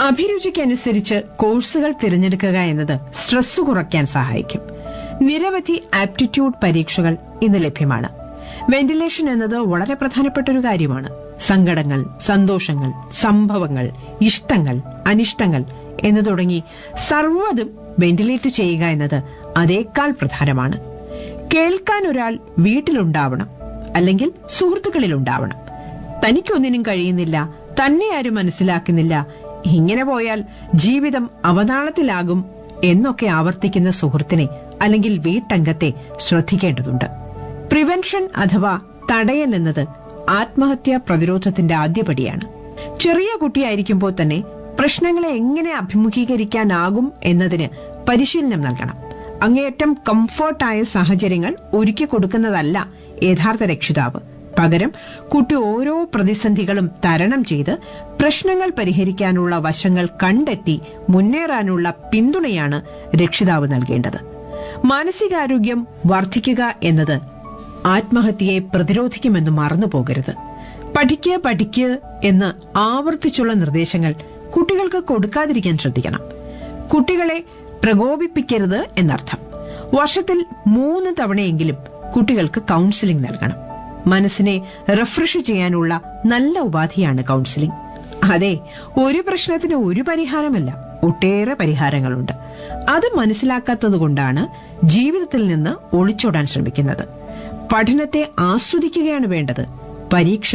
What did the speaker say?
അഭിരുചിക്കനുസരിച്ച് കോഴ്സുകൾ തിരഞ്ഞെടുക്കുക എന്നത് സ്ട്രെസ് കുറയ്ക്കാൻ സഹായിക്കും നിരവധി ആപ്റ്റിറ്റ്യൂഡ് പരീക്ഷകൾ ഇന്ന് ലഭ്യമാണ് വെന്റിലേഷൻ എന്നത് വളരെ പ്രധാനപ്പെട്ട ഒരു കാര്യമാണ് സങ്കടങ്ങൾ സന്തോഷങ്ങൾ സംഭവങ്ങൾ ഇഷ്ടങ്ങൾ അനിഷ്ടങ്ങൾ എന്ന് തുടങ്ങി സർവ്വതും വെന്റിലേറ്റ് ചെയ്യുക എന്നത് അതേക്കാൾ പ്രധാനമാണ് കേൾക്കാൻ ഒരാൾ വീട്ടിലുണ്ടാവണം അല്ലെങ്കിൽ സുഹൃത്തുക്കളിലുണ്ടാവണം തനിക്കൊന്നിനും കഴിയുന്നില്ല തന്നെ ആരും മനസ്സിലാക്കുന്നില്ല ഇങ്ങനെ പോയാൽ ജീവിതം അവതാളത്തിലാകും എന്നൊക്കെ ആവർത്തിക്കുന്ന സുഹൃത്തിനെ അല്ലെങ്കിൽ വീട്ടംഗത്തെ ശ്രദ്ധിക്കേണ്ടതുണ്ട് പ്രിവെൻഷൻ അഥവാ തടയൽ എന്നത് ആത്മഹത്യാ പ്രതിരോധത്തിന്റെ ആദ്യപടിയാണ് ചെറിയ കുട്ടിയായിരിക്കുമ്പോൾ തന്നെ പ്രശ്നങ്ങളെ എങ്ങനെ അഭിമുഖീകരിക്കാനാകും എന്നതിന് പരിശീലനം നൽകണം അങ്ങേയറ്റം കംഫർട്ടായ സാഹചര്യങ്ങൾ ഒരുക്കി കൊടുക്കുന്നതല്ല യഥാർത്ഥ രക്ഷിതാവ് പകരം കുട്ടി ഓരോ പ്രതിസന്ധികളും തരണം ചെയ്ത് പ്രശ്നങ്ങൾ പരിഹരിക്കാനുള്ള വശങ്ങൾ കണ്ടെത്തി മുന്നേറാനുള്ള പിന്തുണയാണ് രക്ഷിതാവ് നൽകേണ്ടത് മാനസികാരോഗ്യം വർദ്ധിക്കുക എന്നത് ആത്മഹത്യയെ പ്രതിരോധിക്കുമെന്ന് മറന്നു പോകരുത് പഠിക്കുക പഠിക്കുക എന്ന് ആവർത്തിച്ചുള്ള നിർദ്ദേശങ്ങൾ കുട്ടികൾക്ക് കൊടുക്കാതിരിക്കാൻ ശ്രദ്ധിക്കണം കുട്ടികളെ പ്രകോപിപ്പിക്കരുത് എന്നർത്ഥം വർഷത്തിൽ മൂന്ന് തവണയെങ്കിലും കുട്ടികൾക്ക് കൌൺസിലിംഗ് നൽകണം മനസ്സിനെ റിഫ്രഷ് ചെയ്യാനുള്ള നല്ല ഉപാധിയാണ് കൌൺസിലിംഗ് അതെ ഒരു പ്രശ്നത്തിന് ഒരു പരിഹാരമല്ല ഒട്ടേറെ പരിഹാരങ്ങളുണ്ട് അത് മനസ്സിലാക്കാത്തത് കൊണ്ടാണ് ജീവിതത്തിൽ നിന്ന് ഒളിച്ചോടാൻ ശ്രമിക്കുന്നത് പഠനത്തെ ആസ്വദിക്കുകയാണ് വേണ്ടത് പരീക്ഷ